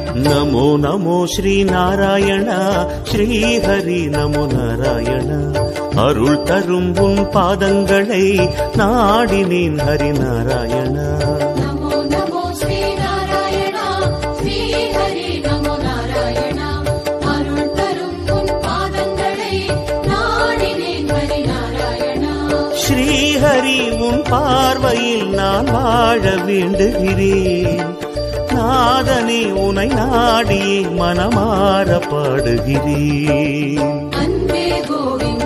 நமோ நமோ ஸ்ரீ நாராயணா ஸ்ரீஹரி நமோ நாராயணா அருள் தரும் உன் பாதங்களை நாடினேன் ஹரி நாராயணா நமோ நமோ ஸ்ரீ நாராயணா ஸ்ரீ ஹரி நமோ நாராயணா அருள் தரும் உன் பாதங்களை நாடினேன் ஹரி நாராயணா ஸ்ரீஹரி உன் பார்வையில் நான் வாழ வேண்டுகிறேன் நாதனே உனை நாடியே மனமாற பாடுகிறேன் அன்பே கோவிந்த